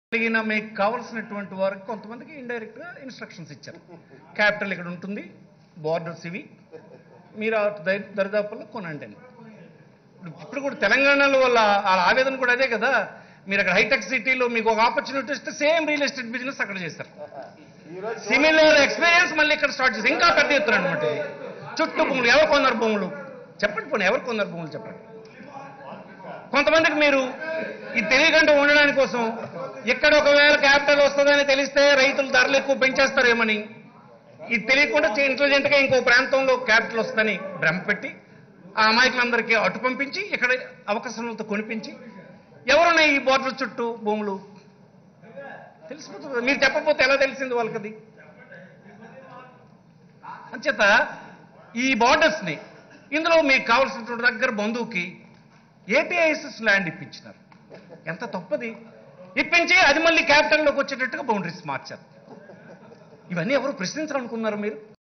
అడిగిన మీకు కావాల్సినటువంటి వారికి కొంతమందికి ఇండైరెక్ట్ గా ఇన్స్ట్రక్షన్స్ ఇచ్చారు క్యాపిటల్ ఇక్కడ ఉంటుంది బార్డర్స్ ఇవి మీరు ఆ దరి- దరిదాపుల్లో కొనండి అని ఇప్పుడు కూడా తెలంగాణలో వాళ్ళ వాళ్ళ ఆవేదన కూడా అదే కదా మీరు అక్కడ హైటెక్ సిటీలో మీకు ఒక ఆపర్చునిటీ ఇస్తే సేమ్ రియల్ ఎస్టేట్ బిజినెస్ అక్కడ చేస్తారు సిమిలర్ ఎక్స్పీరియన్స్ మళ్ళీ ఇక్కడ స్టార్ట్ చేసి ఇంకా పెద్ద ఎత్తున అనమాట ఇది చుట్టూ భూములు ఎవరు కొన్నారు భూములు చెప్పండి పోనీ ఎవరు కొన్నారు భూములు చెప్పండి కొంతమందికి మీరు ఇది తెలియకుండా ఉండడానికి కోసం ఇక్కడ ఒకవేళ క్యాపిటల్ వస్తుందని తెలిస్తే రైతులు ధరలు ఎక్కువ పెంచేస్తారేమని ఇది తెలియకుండా ఇంటెలిజెంట్ గా ఇంకో ప్రాంతంలో క్యాపిటల్ వస్తుందని భ్రమ పెట్టి ఆ అమాయకులందరికీ అటు పంపించి ఇక్కడ అవకాశాలతో కొనిపించి ఎవరున్నాయి ఈ బోర్డర్ చుట్టూ భూములు తెలిసిపోతుంది మీరు చెప్పకపోతే ఎలా తెలిసింది వాళ్ళకది అంచేత ఈ బార్డర్స్ ని ఇందులో మీకు కావాల్సినటువంటి దగ్గర బంధువుకి ఏపీఐఎస్ఎస్ ల్యాండ్ ఇప్పించినారు ఎంత తప్పది ఇప్పించి అది మళ్ళీ క్యాపిటల్లోకి వచ్చేటట్టుగా బౌండరీస్ మార్చారు ఇవన్నీ ఎవరు ప్రశ్నించాలనుకున్నారు మీరు